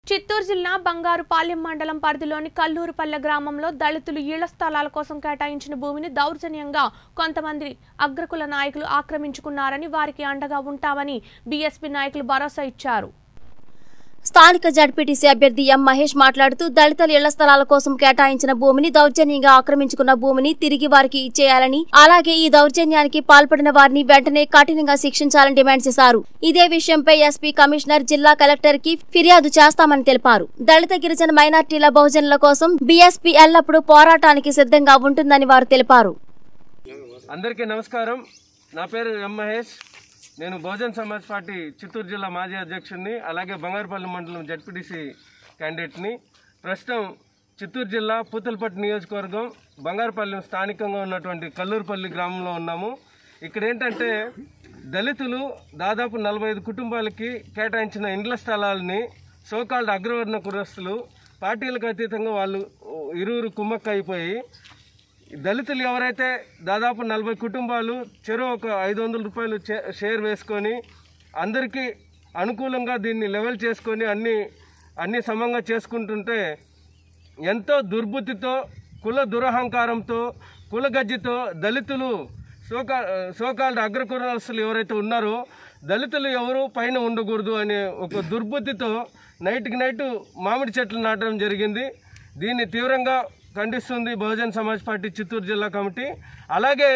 చిత్తూరు జిల్లా బంగారుపాలెం మండలం పరిధిలోని కల్లూరుపల్లె గ్రామంలో దళితులు ఇళ్ల స్థలాల కోసం కేటాయించిన భూమిని దౌర్జన్యంగా కొంతమంది అగ్రకుల నాయకులు ఆక్రమించుకున్నారని వారికి అండగా ఉంటామని బీఎస్పీ నాయకులు భరోసా ఇచ్చారు స్థానిక జడ్పీటీసీ అభ్యర్థి ఎం మహేష్ మాట్లాడుతూ దళితుల ఇళ్ల స్థలాల కోసం కేటాయించిన భూమిని దౌర్జన్యంగా ఆక్రమించుకున్న భూమిని తిరిగి వారికి ఇచ్చేయాలని అలాగే ఈ దౌర్జన్యానికి పాల్పడిన వారిని వెంటనే కఠినంగా శిక్షించాలని డిమాండ్ చేశారు ఇదే విషయంపై ఎస్పీ కమిషనర్ జిల్లా కలెక్టర్ కి ఫిర్యాదు చేస్తామని తెలిపారు దళిత గిరిజన మైనార్టీల బహుజనుల కోసం బీఎస్పీ ఎల్లప్పుడూ పోరాటానికి సిద్ధంగా ఉంటుందని వారు తెలిపారు అందరికీ నమస్కారం నా పేరు ఎం మహేష్ నేను బహుజన్ సమాజ్ పార్టీ చిత్తూరు జిల్లా మాజీ అధ్యక్షుడిని అలాగే బంగారుపల్లి మండలం జడ్పీటీసీ క్యాండిడేట్ని ప్రస్తుతం చిత్తూరు జిల్లా పూతలపట్టు నియోజకవర్గం బంగారుపల్లి స్థానికంగా ఉన్నటువంటి కల్లూరుపల్లి గ్రామంలో ఉన్నాము ఇక్కడ ఏంటంటే దళితులు దాదాపు నలభై ఐదు కుటుంబాలకి కేటాయించిన ఇండ్ల స్థలాలని సోకాల్డ్ అగ్రవర్ణ కురస్తులు పార్టీలకు అతీతంగా వాళ్ళు ఇరువురు కుమ్మక్క అయిపోయి దళితులు ఎవరైతే దాదాపు నలభై కుటుంబాలు చెరువు ఒక ఐదు వందల రూపాయలు చే- షేర్ వేసుకొని అందరికీ అనుకూలంగా దీన్ని లెవెల్ చేసుకొని అన్ని అన్ని సమంగా చేసుకుంటుంటే ఎంతో దుర్బుద్ధితో కుల దురహంకారంతో కుల గజ్జితో దళితులు సోకా సోకాల్డ్ అగ్రకులస్తులు ఎవరైతే ఉన్నారో దళితులు ఎవరు పైన ఉండకూడదు అనే ఒక దుర్బుద్ధితో నైట్కి నైట్ మామిడి చెట్లు నాటడం జరిగింది దీన్ని తీవ్రంగా ఖండిస్తుంది బహుజన్ సమాజ్ పార్టీ చిత్తూరు జిల్లా కమిటీ అలాగే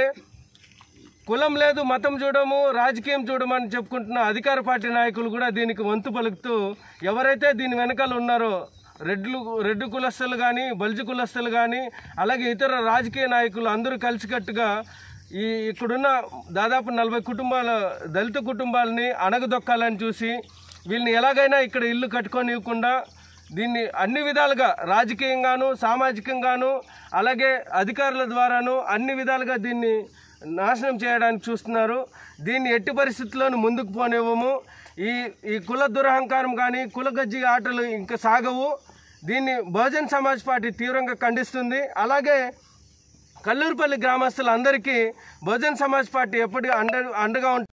కులం లేదు మతం చూడము రాజకీయం చూడమని చెప్పుకుంటున్న అధికార పార్టీ నాయకులు కూడా దీనికి వంతు పలుకుతూ ఎవరైతే దీని వెనకాల ఉన్నారో రెడ్లు రెడ్డు కులస్తులు కానీ బల్జి కులస్తులు కానీ అలాగే ఇతర రాజకీయ నాయకులు అందరూ కలిసికట్టుగా ఈ ఇక్కడున్న దాదాపు నలభై కుటుంబాల దళిత కుటుంబాలని అణగదొక్కాలని చూసి వీళ్ళని ఎలాగైనా ఇక్కడ ఇల్లు కట్టుకొని ఇవ్వకుండా దీన్ని అన్ని విధాలుగా రాజకీయంగాను సామాజికంగాను అలాగే అధికారుల ద్వారాను అన్ని విధాలుగా దీన్ని నాశనం చేయడానికి చూస్తున్నారు దీన్ని ఎట్టి పరిస్థితుల్లోనూ ముందుకు పోనివ్వము ఈ ఈ కుల దురహంకారం కానీ కుల గజ్జి ఆటలు ఇంకా సాగవు దీన్ని బహుజన్ సమాజ్ పార్టీ తీవ్రంగా ఖండిస్తుంది అలాగే కల్లూరుపల్లి గ్రామస్తులందరికీ బహుజన్ సమాజ్ పార్టీ ఎప్పటికీ అండ అండగా ఉంటుంది